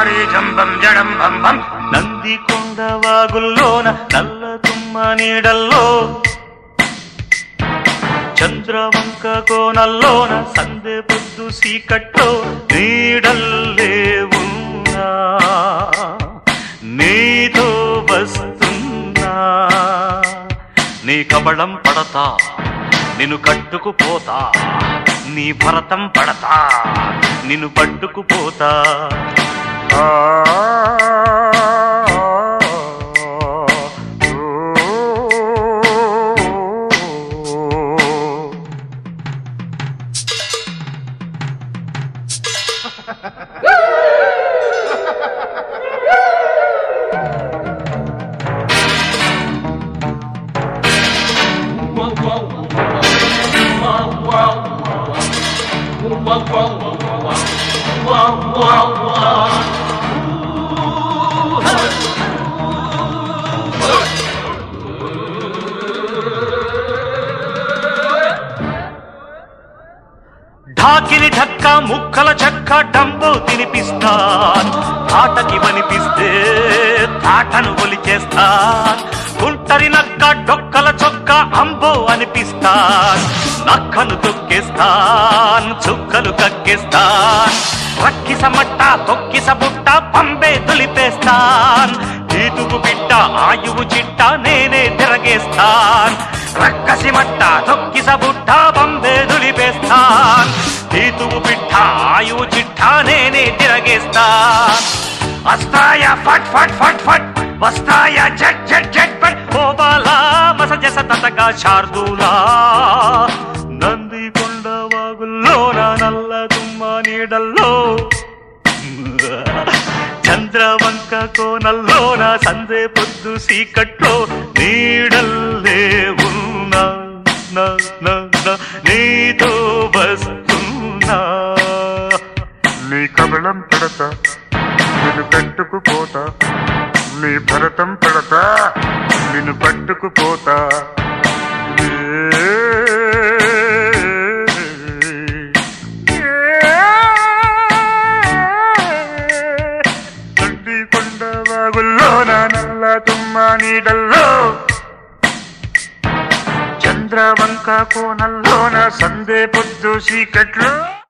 జారి జంబం జడం బం బం నంది కొండ వాగుల్లోన నల్ల తుమ్మ నీడల్లో చంద్రవంక కోనల్లోన సందె పొద్దు సీకట్లో నీడల్లే ఉన్నా నీతో వస్తున్నా నీ కబళం పడతా నిన్ను కట్టుకుపోతా నీ భరతం పడతా నిన్ను పట్టుకుపోతా ఆ ఢాకిని ఢక్క ముక్కల చెక్క డంబో తినిపిస్తాన్ తాటకి వనిపిస్తే తాటను ఒలిచేస్తాన్ గుంటరి నక్క డొక్కల చొక్క అంబో అనిపిస్తాన్ నక్కను తొక్కేస్తాన్ చుక్కలు కక్కిస్తాన్ రక్కిస మట్ట తొక్కిస బుట్ట పంబే తులిపేస్తాన్ ఈతుగు బిడ్డ ఆయువు చిట్ట నేనే తిరగేస్తాన్ రక్కసి మట్ట తొక్కిస బుట్ట పంబే దులిపేస్తాన్ ఈతుగు బిడ్డ ఆయువు చిట్ట నేనే తిరగేస్తాన్ అస్తాయ ఫట్ ఫట్ ఫట్ ఫట్ వస్తాయ జట్ జట్ జట్ ఫట్ ఓ బాలా మసజస తతగా శార్దూలా నంది కొండ వాగుల్లోన నల్ల తుమ్మ నీడల్లో చంద్రవంక కోనల్లోన సందే పొద్దు సీకట్లో నీడల్లే ఉన్నా నా, నా, నా, నీతో వస్తున్నా నీ కబళం పెడతా నిన్ను పెట్టుకుపోతా నీ భరతం పెడతా నిన్ను పట్టుకుపోతా తండ్రి కొండ వాగుల్లో నా నల్ల తుమ్మ నీడల్లో చంద్రవంక కోనల్లోన సందే పొద్దు చీకట్లో